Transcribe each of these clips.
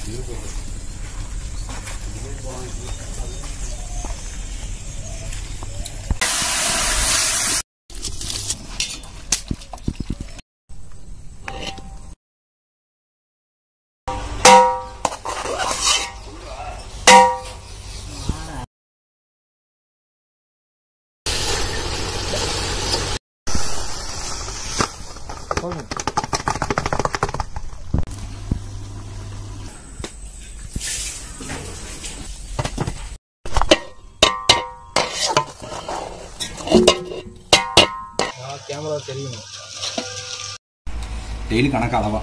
Camera தெரியணும் daily கணக்கு அளவா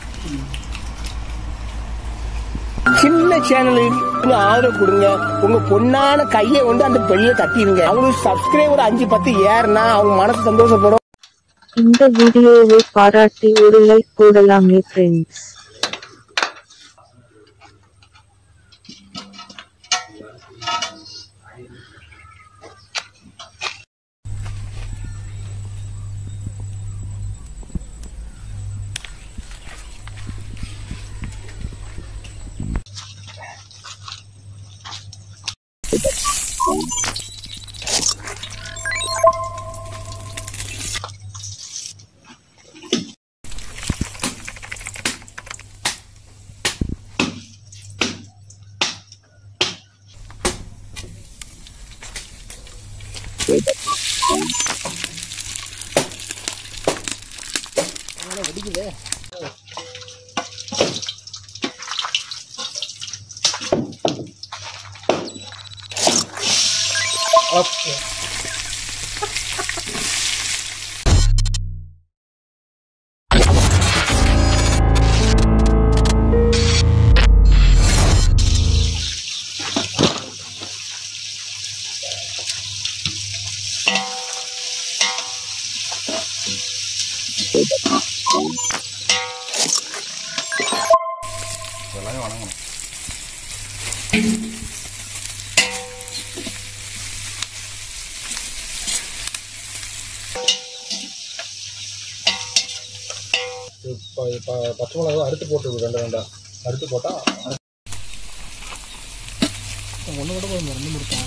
சின்ன சேனலுக்கு ஆதரவு கொடுங்க உங்க பொண்ணான கையை வந்து அந்த பெல்ல தட்டிடுங்க அவங்களுக்கு சப்ஸ்கிரைபர் அஞ்சு பத்து ஏறுனா அவங்க மனசு சந்தோஷப்படும் இந்த வீடியோவை பாராட்டி ஒரு லைக் போடலாமே ஃப்ரெண்ட்ஸ் ஓகே எல்லாமே வணங்கணும் இப்போ இப்போ பச்சை மிளகா அறுத்து போட்டு ரெண்டு ரெண்டா அறுத்து போட்டா ஒன்று கூட போய் ரெண்டு முடித்தான்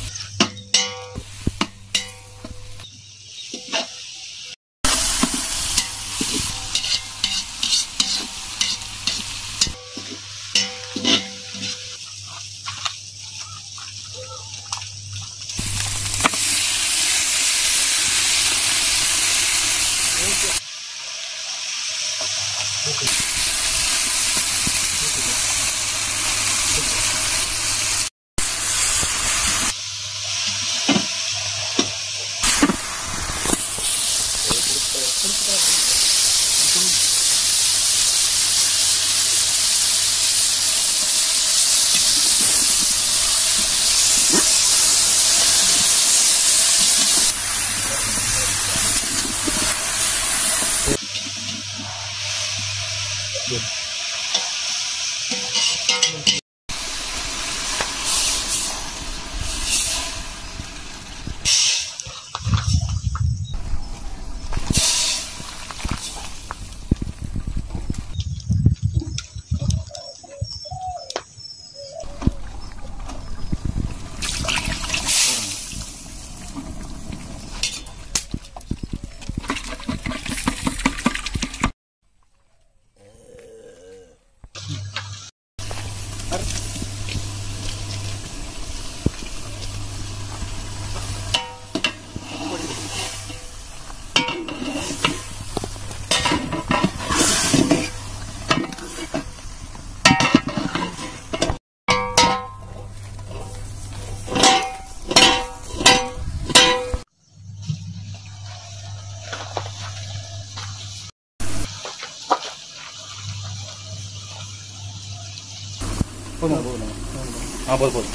போதும் போதும் ஆ போதும் போதும்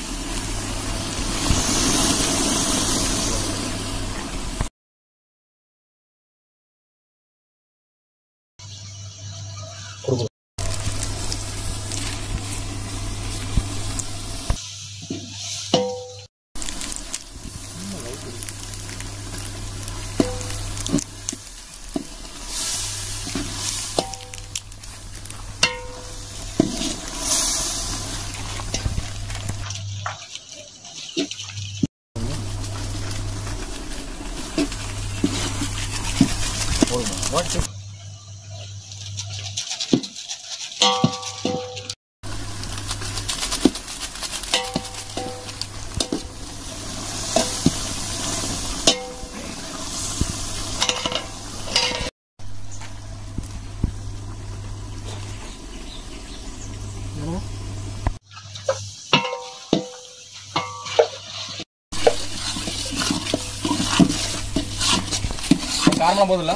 காரமெல்லாம் போதில்ல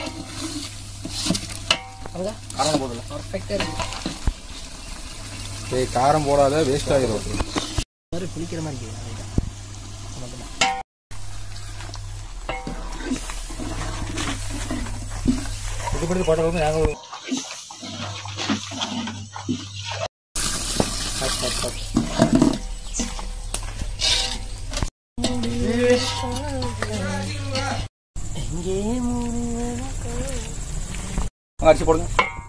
அங்க காரமெல்லாம் போதில்ல பர்ஃபெக்டா இருக்கு ஏய் காரம் போடாத வேஸ்ட் ஆயிரும் மாதிரி குளிக்கிற மாதிரி இருக்குது லைட்டா. மட்டும்தான். இது படி போட்ட வந்து ஞாபகம் வரும். பாத்து, பாத்து, பாத்து. எங்கே முருகன் அங்க அடிச்சு போடுங்க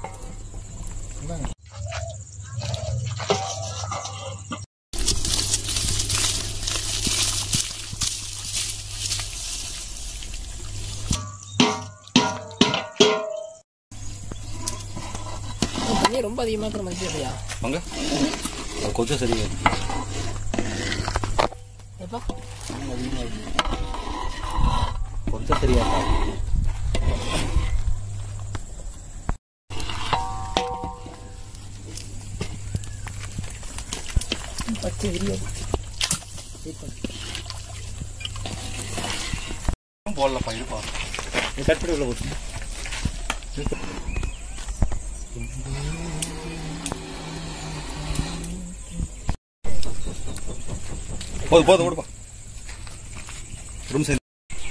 தண்ணி ரொம்ப அதிகமாக இருக்கிற மாதிரி இல்லையா வாங்க அது கொஞ்சம் சரியா இருக்கு எப்பா கொஞ்சம் சரியா இருக்கா பச்சை விரியாது போடலப்பா இருப்பா நீ கட் பண்ணி உள்ள போச்சு போதும் போதும் ஓடுப்பா ரூம் சரி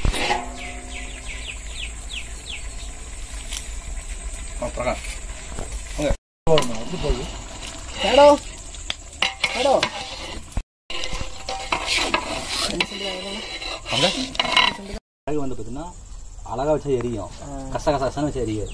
ஆ பிரகாஷ் மேடோ மேடோ அங்க அழகு வந்து பார்த்தீங்கன்னா அழகா வச்சா எரியும் கச கச கசன்னு வச்சா எரியாது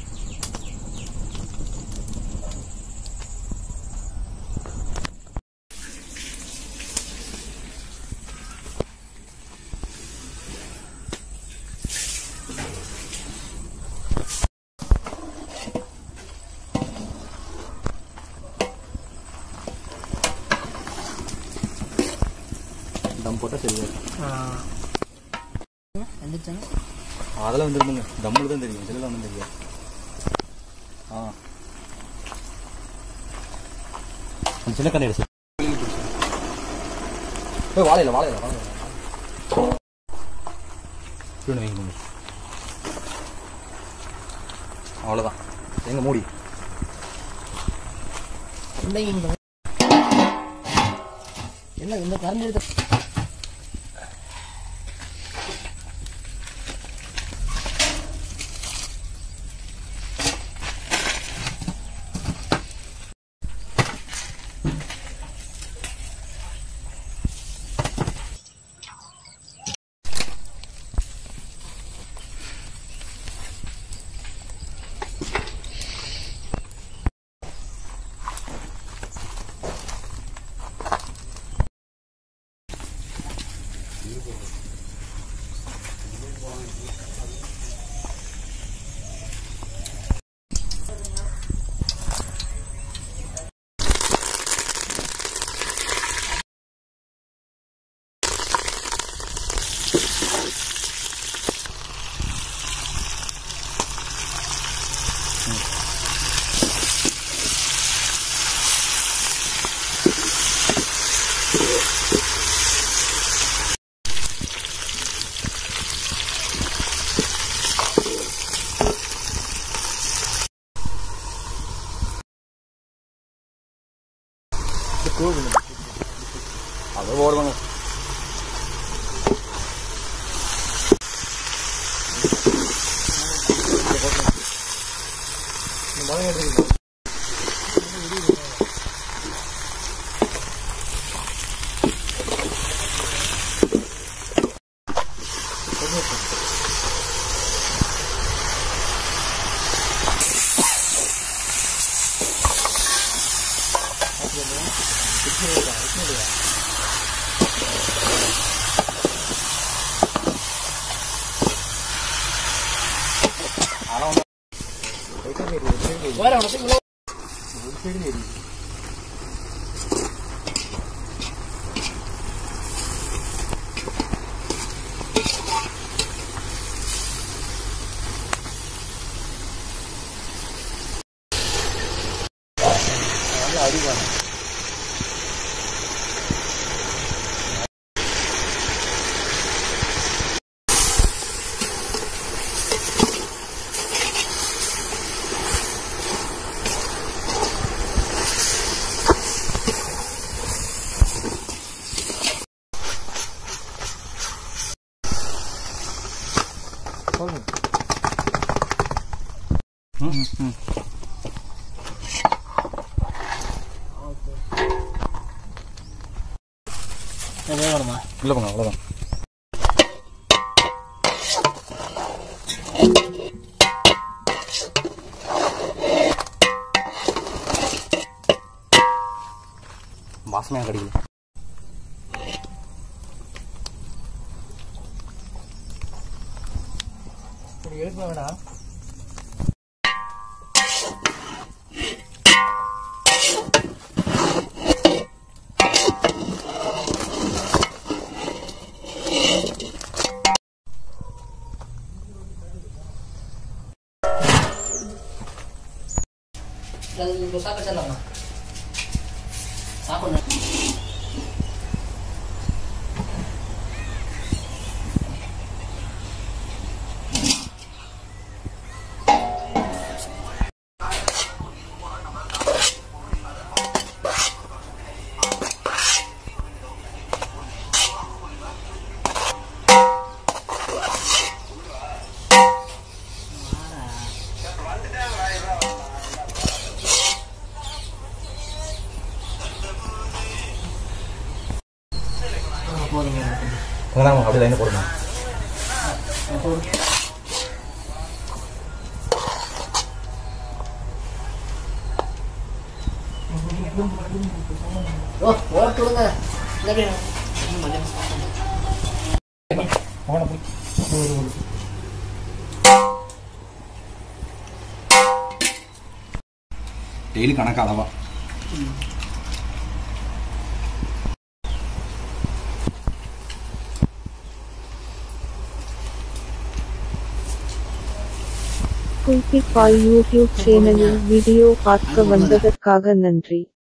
தம் போட்டால் சரியா இருக்கும் வந்துச்சாங்க அதெல்லாம் வந்துருந்துங்க தம்முல தான் தெரியும் இதெல்லாம் ஒன்றும் தெரியாது ஆ அந்த சின்ன கண்ணு எடுத்து போய் வாழையில வாழையில வாழையில கீழே வைங்க நீங்க. அவ்வளோதான் எங்க மூடி இந்த இங்க என்ன இந்த கரண்ட் எடுத்து அது ஓடுவாங்க வேற உனக்கு இவ்வளோ வேகணுமா இல்லை போங்க அவ்வளோதான் வாசனையாக கிடைக்குது சரி எடுக்க வேணாம் சாப்பிடலாமா சாப்பிடணும் போதுங்க வேணாம் அப்படி லைனை போடுங்க ஓ ஓட்டு விடுங்க இல்லாட்டி டெய்லி கணக்கு அளவா குல்பி பாய் யூடியூப் சேனலில் வீடியோ பார்க்க வந்ததற்காக நன்றி